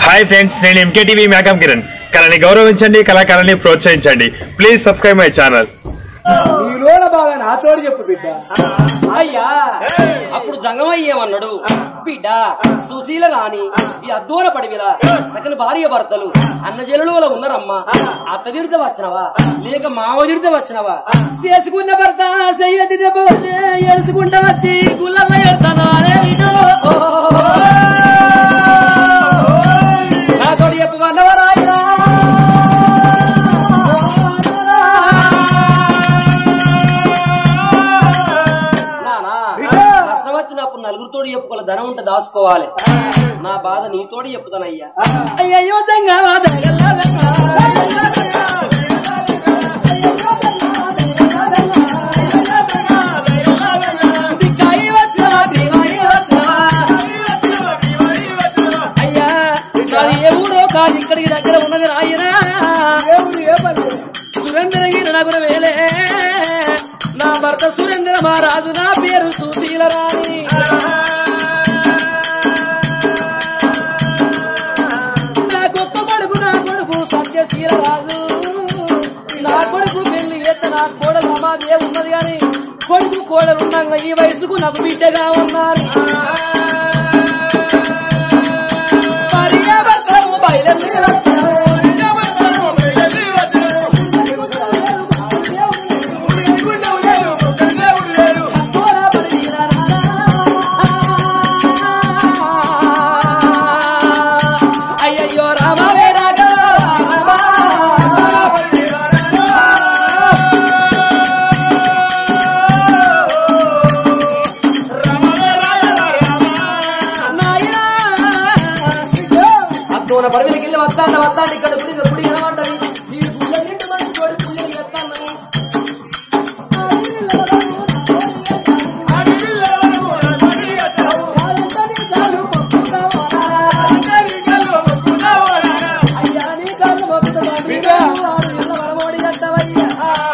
Hi friends నేను MKTV మేకం కిరణ్ కళని గౌరవించండి కళాకారాన్ని ప్రోత్సహించండి ప్లీజ్ సబ్స్క్రైబ్ మై ఛానల్ ఈ రోజు బాగా నాతోడు చెప్పు బిడ్డ అయ్యా అప్పుడు జంగమయ్యేమన్నాడు బిడ్డ సుశీల రాని ఈ అద్దూర పడివిలా సకల భార్య భర్తలు అన్న జనులలో ఉన్నారమ్మా అత్త తిడితే వచ్చినవా లేక మావ తిడితే వచ్చినవా చేసుకున్న భర్త చెయ్యటి దెబ్బతే ఎడుచుకుంటా వచ్చి గుళ్ళల్లో ఎడతానా రే బిడ్డో. నాతోడు చెప్పమన్నవరాయిరా నానా కష్టం వచ్చినప్పుడు నలుగురితోటి చెప్పుకోవాలి ధనం ఉంటే దాచుకోవాలి నా బాధ నీతోటి చెప్పుతానయ్యా అయ్యయ్యో దంగా అయ్యా నాది ఏ ఊరో కాదు ఇక్కడికి దగ్గర ఉన్నది రాయనా దేవుడు ఏ పని సురేంద్రగిరి నగర వేలే నా భర్త సురేంద్ర మహారాజు నా పేరు సుశీల రాణి నా గొప్ప కొడుకు నా కొడుకు సత్యశీల రాజు నా కొడుకు పెళ్లి ఎత్త నా కోడలు అమ్మాదే ఉన్నది కానీ కొడుకు కోడలు ఉన్నాక ఈ వయసుకు నాకు బిడ్డగా ఉన్నారు భార్యాభర్తలు బయలుదేరొచ్చారు. అయ్యయ్యో రామవే రాగా అద్దోన పడవలకి వెళ్ళి వస్తాను వస్తాను ఇక్కడ గుడి గుడి కనబడ్డది ఈ గుళ్ళన్నింటి మంది తోడి పుణ్యం చేస్తాను అయ్యా నీ కాళ్ళు మొక్కుతున్నా నీ కాళ్ళు వారు ఇళ్ళ వరమోడి కట్టవయ్యా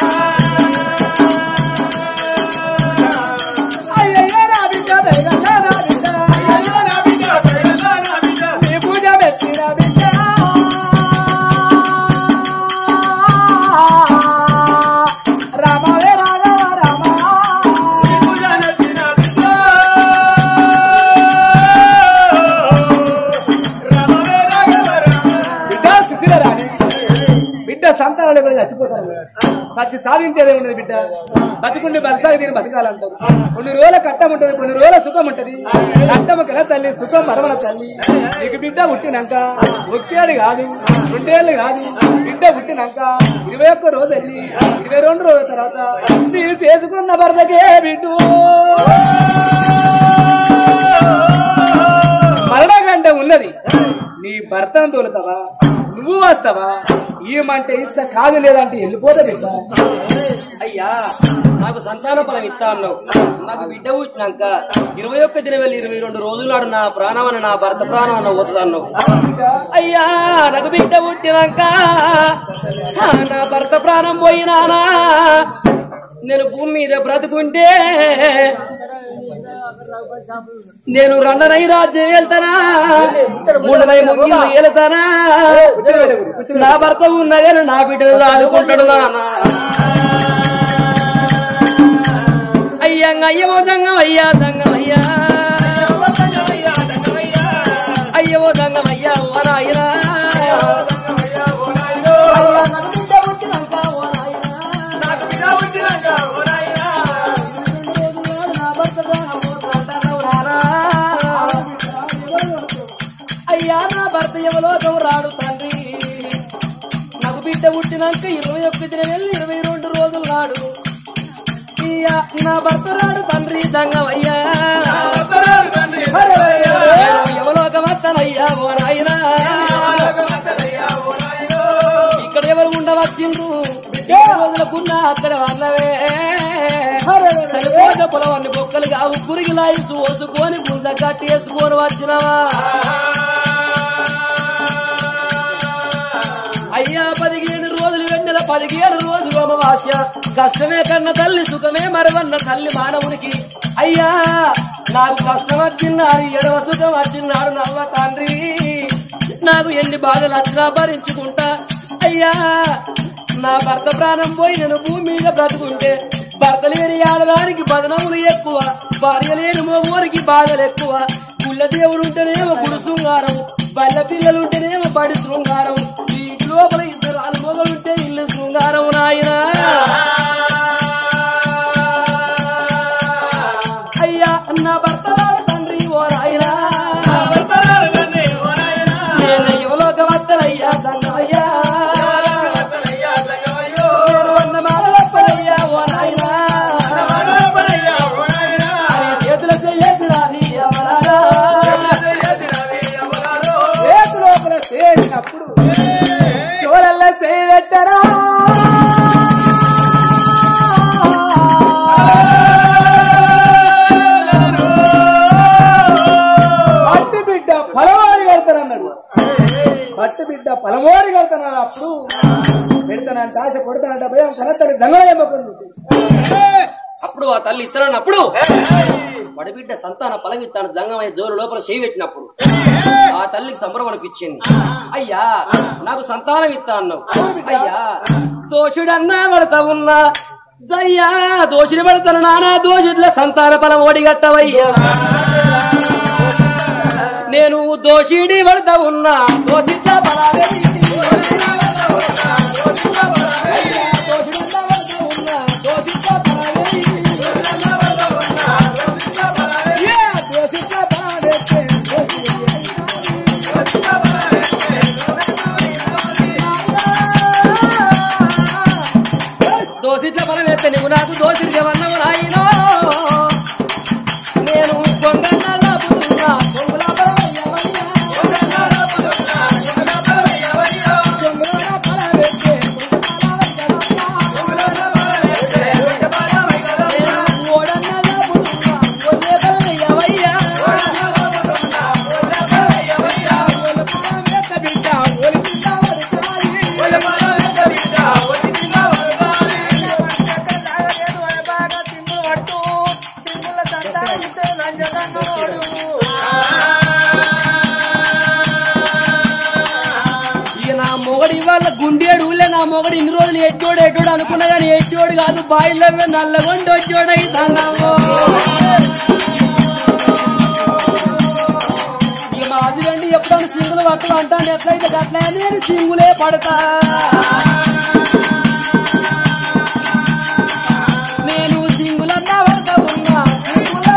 అయ్యయ్యో నా బిడ్డ బేగల్లా నా బిడ్డ అయ్యయ్యో నా బిడ్డ బేగల్లా నా బిడ్డ నీ పూజ మెచ్చిన బిడ్డ రామవే రాఘవ రామ బిడ్డ సుశీల రాణి బిడ్డ సంతానాలు కూడా చచ్చిపోతారు చచ్చి సాధించేదే ఉండదు బిడ్డ బతుకుండి బరసాగి తీరు బతకాలంటారు కొన్ని రోజుల కట్టం ఉంటది కొన్ని రోజుల సుఖం ఉంటది కట్టము కదా తల్లి సుఖం మరమల తల్లి నీకు బిడ్డ పుట్టినాక ఒకేడు కాదు రెండేళ్ళు కాదు బిడ్డ పుట్టినాక ఇరవై ఒక్క రోజు వెళ్ళి ఇరవై రెండు రోజుల తర్వాత నీ చేసుకున్న భర్తకే బిడ్డు మరణగంట ఉన్నది నీ భర్తను తోలుతావా నువ్వు వస్తావా ఏమంటే ఇస్తా కాదు లేదంటే వెళ్ళిపోతా బిడ్డ అయ్యా నాకు సంతాన ఫలం ఇస్తా అన్నావు నాకు బిడ్డ పుట్టినాక ఇరవై ఒక్క దిన వెళ్ళి ఇరవై రెండు రోజులు నాడు నా ప్రాణం అని నా భర్త ప్రాణం అన్న పోతుంది అన్నావు అయ్యా నాకు బిడ్డ పుట్టినాక ఆ, నా భర్త ప్రాణం పోయినానా నేను భూమి మీద బ్రతుకుంటే నేను రండనై రాజ్యం వెళ్తానా మూడనై ముగ్గురు వెళ్తానా నా భర్త ఉన్నగానే నా బిడ్డలు ఆదుకుంటాడు నాన్న అయ్యంగ అయ్యవో సంగం అయ్యా సంగం అయ్యా అయ్యవో సంగం అయ్యా ఓ నాయనా అయ్యా, నాకు బిడ్డ పుట్టినాక ఓ నాయనా. నా భర్త ప్రాణం పోతాడన్నావు నానా. అయ్యా నా భర్త యమలోకం రాడు తండ్రి నాకు బిడ్డ పుట్టినాక ఇరవై ఒక్క దిన వెళ్ళి ఇరవై రెండు రోజులు నాడు అయ్యా నా భర్త రాడు తండ్రి దంగమయ్యా యమలోకం వస్తానయ్యా ఓ నాయనా ఇక్కడ ఎవరు ఉండవచ్చిండ్రు ఏడు రోజులకున్నా అక్కడ వాళ్ళవే సరిపోత పొలవన్ని బొక్కలుగా ఉప్పురికి లాయిసు ఓసుకొని గుంజ కట్టి వేసుకొని వచ్చినవా అయ్యా పదిహేను రోజులు వెన్నెల పదిహేను రోజులు అమావాస్య కష్టమే కన్న తల్లి సుఖమే మరవన్న తల్లి మానవునికి అయ్యా నాకు కష్టం వచ్చిన్నాడు ఎడవ సుఖం వచ్చిన్నాడు నవ్వ తండ్రి నా నాకు ఎన్ని బాధలు వచ్చినా భరించుకుంటా అయ్యా నా భర్త ప్రాణం పోయి నేను భూమి మీద బ్రతుకుంటే భర్త లేని ఆడదానికి బదనములు ఎక్కువ భార్య లేని మగవారికి బాధలు ఎక్కువ గుళ్ళ దేవుడు ఉంటేనేమో గుడి శృంగారం బల్ల పిల్లలు ఉంటేనేమో బడి శృంగారం ఈ లోపల ఇద్దరు అల్మొగలు ఉంటే ఇల్లు శృంగారం నాయనా అయ్యా నా భర్త రాడు తండ్రి ఓ రాయనా నేను యువలోక వత్తనయ్యా తండ్రయ్యా నేను వంద మాటలప్పనయ్యా ఓ నాయనా అని చేతుల చెయ్యేసినాది అమలారా చేతి లోపల చేసినప్పుడు చోరల్ల చేయబెట్టరా పట్టు బిడ్డ పలవారి కడతానన్నాడు పట్టు బిడ్డ పలమోరి కడతానన్నాడు అప్పుడు పెడతానంట ఆశ కొడతానంట భయం కనతల్లి దంగలమ్మకుంది అప్పుడు ఆ తల్లి ఇస్తానన్నప్పుడు వడబిడ్డ సంతాన ఫలమిత్తాను జంగమయ్య జోరు లోపల చేయి పెట్టినప్పుడు ఆ తల్లికి సంబరం అనిపించింది అయ్యా నాకు సంతానం ఇస్తా అన్నావు అయ్యా దోషుడన్నా పడతా ఉన్నా దయ్యా దోషుడు పడతాను నానా దోషుడిలో సంతాన ఫలం ఓడిగట్టవయ్యా నేను దోషిడి పడతా ఉన్నా దోషిట్ల బలాలే దోషిట్ల బలం ఎత్తే నువ్వు నాకు దోషిడి ఎవన్నవు రాయినో నేను కొంగన్నా లాపుతున్నా కొంగుల బలం ఇక నా మొగడు ఇవాళ గుండేడు ఊళ్ళే నా మొగడు ఇన్ని రోజులు ఎట్టోడు ఎట్టోడు అనుకున్నా కానీ ఎట్టోడు కాదు బాయిలో నల్లగొండి వచ్చోడు అవుతాన్నాము ఇక మా అదిగండి ఎప్పుడైనా సింగులు పట్టలు అంటాను ఎట్లయితే అట్లా అని నేను సింగులే పడతా నేను సింగులన్నా పడతా ఉన్నా సింగుల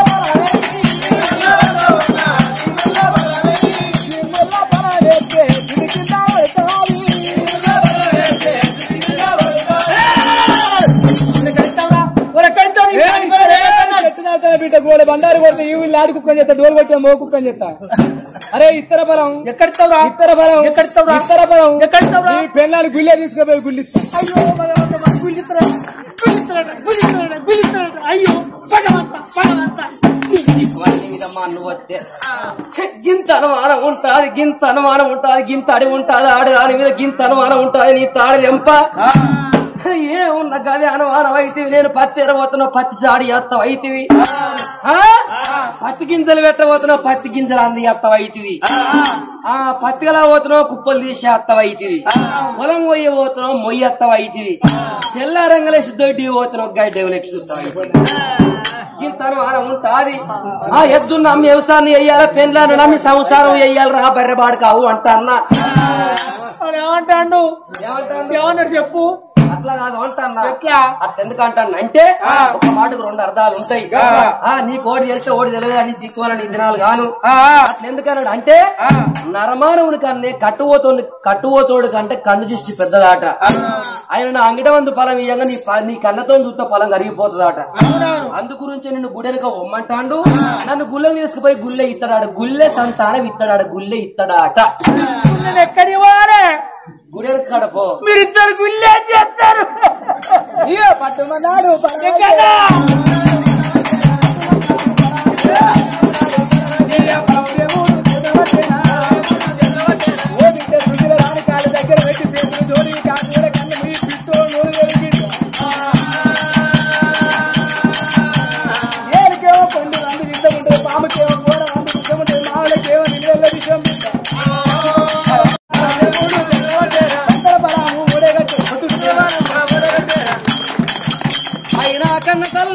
బిడ్డ గోడ బండారు కొడితే ఈ ఊళ్ళో ఆడి కుక్కని చేస్తా డోలు కొట్టే మో కుక్కని చేస్తా అరే ఇత్తర బలం ఎక్కడిస్తావురా ఇత్తర బలం ఎక్కడిస్తావురా ఇత్తర బలం ఎక్కడిస్తావురా ఈ పెళ్ళాన్ని గుళ్ళే తీసుకుపోయి గుళ్ళిస్తా అయ్యో భగవంత గుళ్ళిత్తరా గుళ్ళిత్తరా గుళ్ళిత్తరా గుళ్ళిత్తరా అయ్యో భగవంత భగవంత నీదమ్మా నువ్వు వస్తే గింత అనుమానం ఉంటాది గింత అనుమానం ఉంటాది గింత అడిగి ఉంటాది ఆడి దాని మీద గింత అనుమానం ఉంటాది నీ తాడి ఎంప ఏమున్న గది అనుమానం అయితే నేను పత్తి ఎరబోతున్నావు పత్తి జాడి ఎత్తావు అయితివి ఆ? పత్తి గింజలు పెట్టబోతున్నావు పత్తి గింజలు అంది ఎత్తావు అయితివి ఆ పత్తి గల పోతున్నావు కుప్పలు తీసి ఎత్తావు అయితివి పొలం మొయ్య పోతున్నావు మొయ్యి ఎత్తావు అయితివి తెల్లారంగలేసి దొడ్డి పోతున్నావు గడ్డ ఎక్కి చూస్తావు ఇంత అనుమానం ఉంటాది ఆ ఎద్దు నమ్మి వ్యవసాయాన్ని వెయ్యాలి పెళ్ళాన్ని నమ్మి సంసారం వెయ్యాలి రా బర్రెబాడు కావు అంట అన్న వాడు ఏమంటాడు ఏమంటాడు? ఏమన్నాడు చెప్పు అట్లా కాదు అంటన్నా ఎట్లా? అట్లా ఎందుకు అంటాను అంటే ఒక మాటకు రెండు అర్థాలు ఉంటాయి ఆ నీకు ఓడి తెలిస్తే ఓడి తెలియదు అని దిక్కువలని దినాలు గాను అట్లా ఎందుకన్నాడు అంటే నరమానవుని కన్నే కట్టుపోతోడు కట్టుపోతోడు కంటే కన్ను చూసి పెద్దదాట ఆయన నా అంగిట వందు ఫలం ఇయ్యంగా నీ ప- నీ కన్నతో చూస్తే ఫలం కరిగిపోతుందట అందు గురించి నిన్ను గుడెనక ఒమ్మంటాడు నన్ను గుళ్ళని తీసుకుపోయి గుళ్ళె ఇత్తడాడు గుళ్ళె సంతానం ఇత్తడాడు గుళ్ళె ఇత్తడాట నేను ఎక్కడికి పోవాలి గుడెనక కడపో మీరిద్దరు గుళ్ళే చేస్తారు ఇయ్యో పట్టుమన్నాడు కదా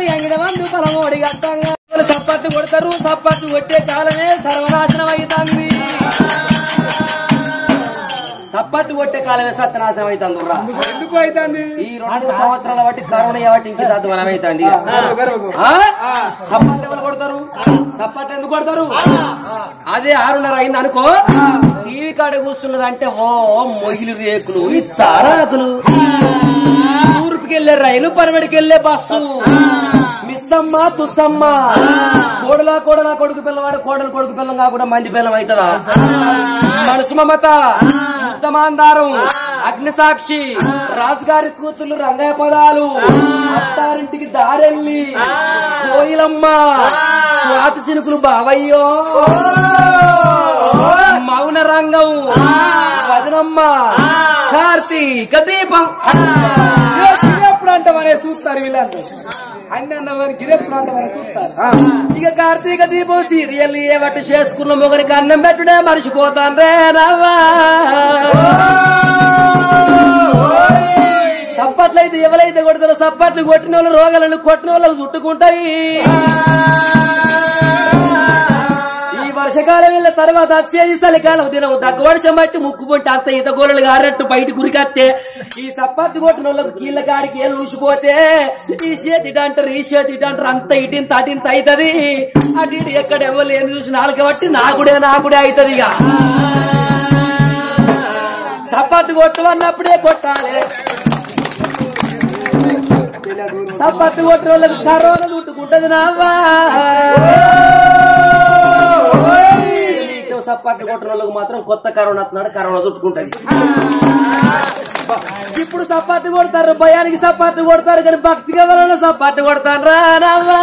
అంగిన మందు పొలమోడి గట్టంగా సప్పట్టు కొడతారు సప్పట్టు కొట్టే కాలమే సర్వనాశనం అవుతుంది సప్పట్టు కొట్టే కాలమే సత్యనాశనం అవుతుంది రా ఎందుకు అవుతుంది ఈ రెండు మూడు సంవత్సరాల బట్టి కరోనా బట్టి ఇంక తద్వనం అవుతుంది సప్పట్లు ఎవరు కొడతారు సప్పట్లు ఎందుకు కొడతారు అదే ఆరున్నర అయింది అనుకో టీవీ కాడ కూర్చున్నది అంటే ఓ మొగిలి రేకులు ఇస్తారా అసలు తూర్పుకి వెళ్ళే రైలు పరమడికి వెళ్ళే బస్సు మిస్సమ్మ తుస్సమ్మ కోడలా కోడలా కొడుకు పిల్లవాడు కోడలు కొడుకు పిల్లం కాకుండా మంది పిల్లం అవుతుందా మనసు మమత ఉత్తమాందారం అగ్ని సాక్షి రాజుగారి కూతుర్లు రంగయ్య పదాలు అత్తారింటికి దారెల్లి కోయిలమ్మ స్వాతి చినుకులు బావయ్యో మౌన రంగం వదనమ్మ కార్తీక దీపం గిరే ప్రాంతం అనేది చూస్తారు వీళ్ళంతా అన్ని అన్నవారు గిరే ప్రాంతం అనేది చూస్తారు ఇక కార్తీక దీపం సీరియల్ ఏ వట్టు చేసుకున్న మొగరికి అన్నం పెట్టుడే మర్చిపోతాను రే నవ్వా సప్పట్లయితే ఎవరైతే కొడతారో సప్పట్లు కొట్టిన వాళ్ళు రోగాలను కొట్టిన వాళ్ళకు చుట్టుకుంటాయి ఈ వర్షకాలం వెళ్ళిన తర్వాత వచ్చేది చలికాలం దినం దగ్గ వర్షం బట్టి ముక్కు పొంటి అంత ఈత గోళలు గారట్టు బయట గురికత్తే ఈ సప్పట్లు కొట్టిన వాళ్ళకు కీళ్ళ కాడికి ఏళ్ళు ఊసిపోతే ఈ చేతి ఇటు అంటారు ఈ చేతి ఇటు అంటారు అంత ఇటింత అటింత అవుతుంది అటు ఇటు ఎక్కడ ఎవరు ఏం చూసి నాలుగు బట్టి నాకుడే నాకుడే అవుతుంది ఇక సప్పట్టు కొట్టు అన్నప్పుడే కొట్టాలి సప్పట్టు కొట్టిన వాళ్ళకి కరోనా చుట్టుకుంటది నావా నీతో సప్పట్టు కొట్టిన వాళ్ళకి మాత్రం కొత్త కరోనా వస్తున్నాడు కరోనా చుట్టుకుంటది ఇప్పుడు సప్పట్టు కొడతారు భయానికి సప్పట్టు కొడతారు కానీ భక్తిగా వలన సప్పట్టు కొడతారు రా నవ్వా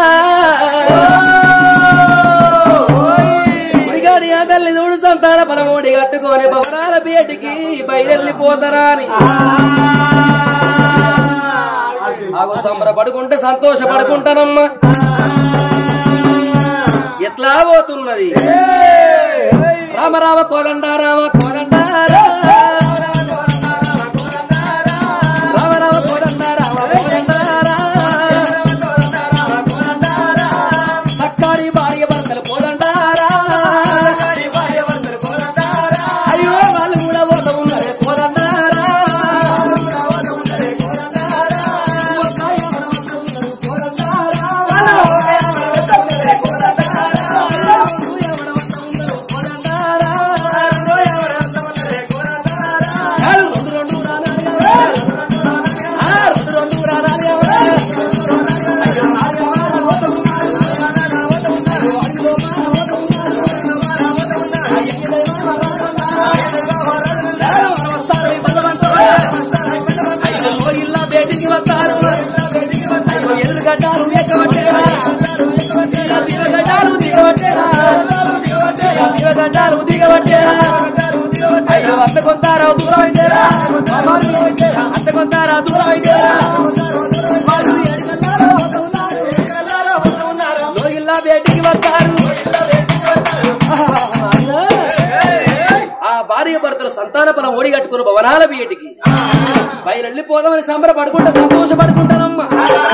గుడిగాడి ఆ తల్లి చూడు సంతాన బలమోడి కట్టుకొని భవనాల బయటికి బయలుపోతారా అని ఆగు సంబరపడుకుంటే సంతోషపడుకుంటానమ్మా ఎట్లా పోతున్నది రామ రామ కోదండ రామ కోదండ రామ రామ కోదండ రామ కోదండ సక్కారి భార్య భర్తలు కోదండారా అయ్యో వాళ్ళు కూడా పోతా ఉన్నారు కోదండారా ఇలా బయటికి వస్తారు అయ్యో ఎదురుగడ్డారు ఎక్కబట్టేరా దిగబడ్డారు దిగబట్టేరా దిగబడ్డారు దిగబట్టేరా అయ్యో అంత కొంతారా దూరం అయితేరా అంత కొంతారా దూరం అయితేరా లోగిల్లా బయటికి వస్తారు ఆ భార్య భర్తలు సంతాన ఫలం ఓడిగట్టుకుని భవనాల బయటికి బయలుపోదామని సంబరపడుకుంటా సంతోషపడుకుంటానమ్మా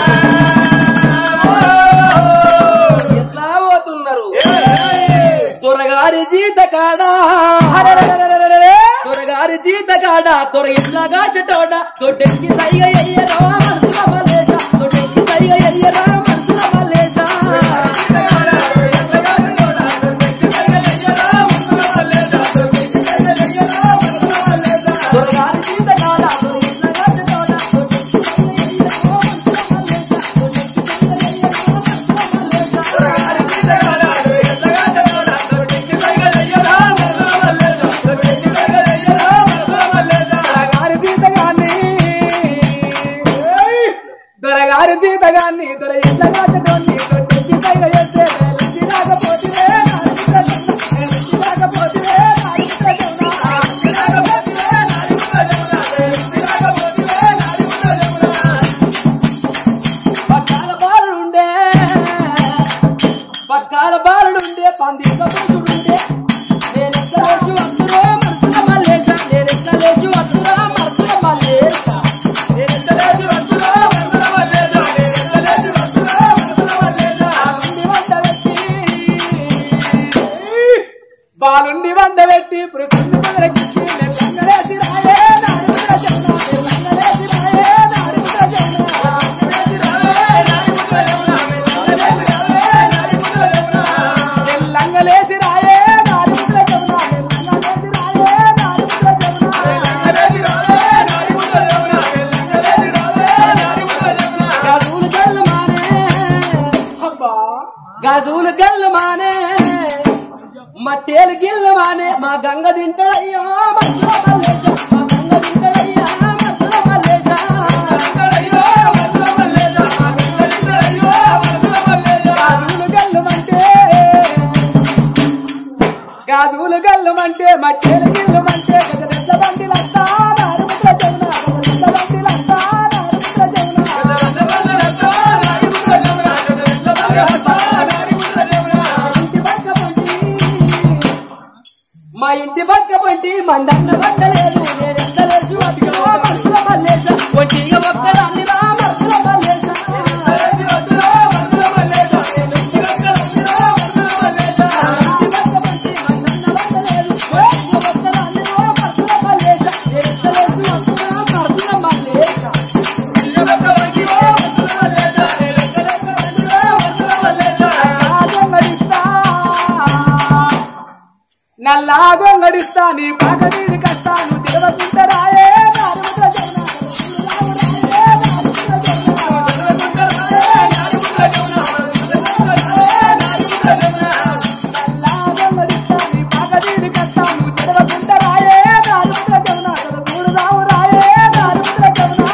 ఎట్లా పోతున్నారు త్వరగారి జీత కాడా త్వరగారి జీత కాడా త్వర ఎట్లాగా చెట్టోడ తొట్టెక్కి సైగ ఎయ్యరా మనసుల మల్లేశ తొట్టెక్కి సైగ ఎయ్యరా మనసుల మల్లేశ త్వరగారి జీత కాడా త్వర ఎట్లాగా చెట్టోడ గారి జీతగాన్ని రంగరెక్కి రంగరేసి రాయే నారుముద్ర జమున రంగరేసి రాయే నారుముద్ర జమున లంగలేసి రాయే నారుముద్ర జమున లంగలేసి రాయే నారుముద్ర గజులు గల్లు మానే అబ్బా గజులు గల్లు మానే మట్టేలు గిల్లు మానే మా గంగ తింటాయ్యా మధ్యలో మల్లేశ మా గంగ తింటాయ్యా మధ్యలో మల్లేశ గాజులు గల్లుమంటే గాజులు గల్లుమంటే మట్టెలు గిల్లుమంటే గజలెట్ల బండి లత్తా నారుముద్ర జమున గజలెట్ల బండి లత్తా నారుముద్ర జమున ఇంటి పక్క పొంటి మా ఇంటి పక్క పంటి మందన్న వండలేదు నేనెంత లేచు అదిగో మనుషుల మల్లేశ ఒంటిగా ఒక్కదాన్ని రా మనుషుల మల్లేశ నల్లాగో గడిస్తా నీ పాక నీది కస్తా నువ్వు తిరగకుంట రాయే నారుముద్ర జమున నల్లాగో గడిస్తా నీ పాక నీది కస్తా నువ్వు తిరగకుంట రాయే నారుముద్ర జమున మూడు రావు రాయే నారుముద్ర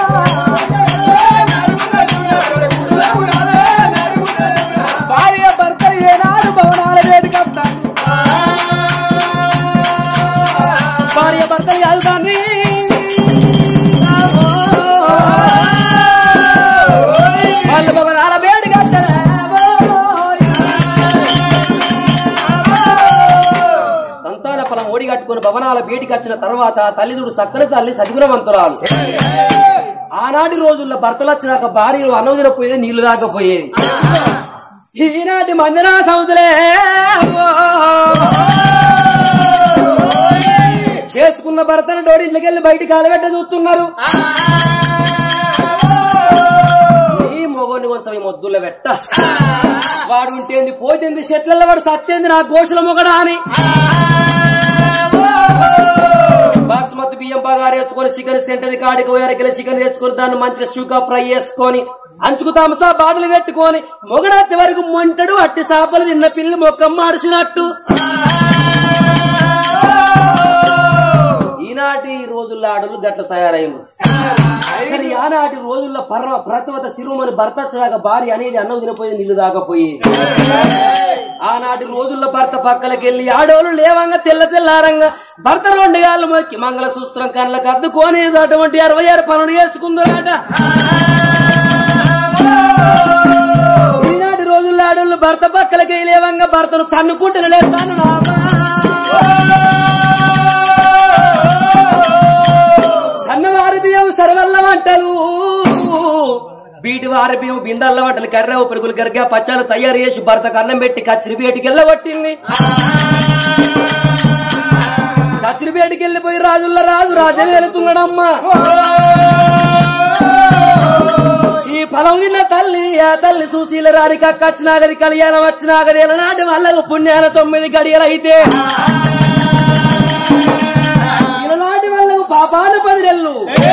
జమున భార్య భర్త ఏనాడు భవనాల వేడి కప్తాను భార్య భర్తలు కాదు కానీ వాళ్ళు భవనాల వేడి సంతాన ఫలం ఓడి కట్టుకుని భవనాల బేటికి వచ్చిన తర్వాత తల్లిదుడు సక్కని తల్లి సద్గుణవంతురాలు ఆనాటి రోజుల్లో భర్తలు వచ్చినాక భార్యలు అన్నదిన పోయేది నీళ్లు దాకపోయేది ఈనాటి మందిరా సముద్రలే చేసుకున్న భర్తను డోడి ఇంట్లోకి వెళ్ళి బయటికి కాలబెట్ట చూస్తున్నారు ఈ మొగోని కొంచెం ఈ మొద్దుల్లో పెట్ట వాడు ఉంటేంది పోతేంది చెట్లలో వాడు సత్యేంది నా గోషుల మొగడా అని బాస్మతి బియ్యం పగారు వేసుకొని చికెన్ సెంటర్ కాడికి పోయి అరకిలో చికెన్ వేసుకొని దాన్ని మంచిగా షుగా ఫ్రై చేసుకొని అంచుకు తమసా బాటలు పెట్టుకొని మొగడచ్చే వరకు మొంటడు అట్టి చేపలు తిన్న పిల్లి మొక్క మార్చినట్టు ఈనాటి రోజుల్లో ఆడలు గట్ల తయారైంది కానీ ఆనాటి రోజుల్లో పర్వ ప్రతవత శిరుమని భర్త వచ్చాక భార్య అనేది అన్నం తినపోయేది నీళ్లు దాకపోయేది ఆనాటి రోజుల్లో భర్త పక్కలకెళ్ళి ఆడోళ్ళు లేవంగా తెల్ల తెల్లారంగా భర్త రెండు గాళ్ళు మొక్కి మంగళ సూత్రం కళ్ళకు అద్దుకోనేది అటువంటి అరవై ఆరు పనులు చేసుకుందరాట ఈనాటి రోజుల్లో ఆడోళ్ళు భర్త పక్కలకి లేవంగా భర్తను తన్నుకుంటున్నాడే తను సన్నవారి బియ్యం సరవల్ల వంటలు బీటి వారి బియ్యం బిందల్ల వంటలు కర్ర ఉపురుగులు గరిగా పచ్చాలు తయారు చేసి భర్తకు అన్నం పెట్టి కచ్చిరి బేటికి వెళ్ళగొట్టింది కచ్చిరి బేటికి వెళ్ళిపోయి రాజుల్ల రాజు రాజే వెళుతున్నాడమ్మా ఈ ఫలం తిన్న తల్లి ఆ తల్లి సుశీల రాని కచ్చినాగది కళ్యాణం వచ్చినాగది ఎలనాటి వాళ్ళకు పుణ్యాన తొమ్మిది గడియలైతే ఇలనాటి వాళ్ళకు పాపాన పదిరెల్లు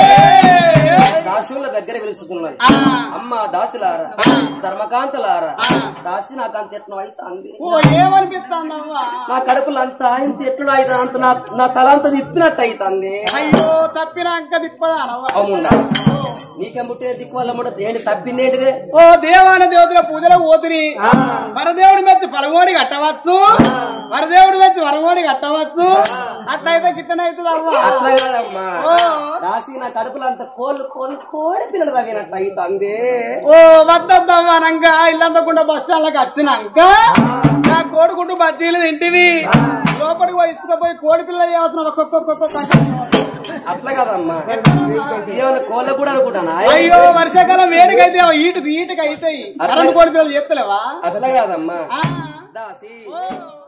దాసుల దగ్గర పిలుచుకున్నది అమ్మ దాసులారా ధర్మకాంతలారా దాసి నాకు అంత ఎట్లా అవుతుంది ఓ ఏమనిపిస్తానమ్మా నా కడుపులో అంత ఇంత ఎట్లా అవుతుంది అంత నా నా తల అంత తిప్పినట్టు అవుతుంది అయ్యో తప్పినాక తిప్పదానవ్వ అవునా నీకేం పుట్టే దిక్కు వల్ల ముట్ట ఏంటి తప్పింది ఏంటిదే ఓ దేవాన దేవతల పూజలో పోతుని వరదేవుడి మెచ్చి పరమోడి కట్టవచ్చు వరదేవుడి మెచ్చి వరమోడి కట్టవచ్చు అట్లయితే గిట్టనైతుంది అవ్వ అట్లా కాదమ్మా ఓ దాసి నా కడుపులో అంత కోళ్ళు కోళ్ళు కోడి పిల్లలు తవ్వినట్టు అవుతుంది ఓ వద్దమ్మనంక ఇల్లంతకుండా బస్ స్టాండ్లకు వచ్చినాక నా కోడిగుడ్డు బజ్జీలు తింటివి లోపలికి పోయి ఇసుకపోయి కోడి పిల్లలు చేయవలసిన ఒక్కొక్క అట్లా కాదమ్మా ఇదేమన్నా కోళ్ళ కూడా అనుకుంటానా అయ్యో వర్షాకాలం వేడికైతే ఈటుకు ఈటుకు అవుతాయి కరెంట్ కోడి పిల్లలు చెప్తలేవా అట్లా కాదమ్మా ఆ. దాసి ఓ.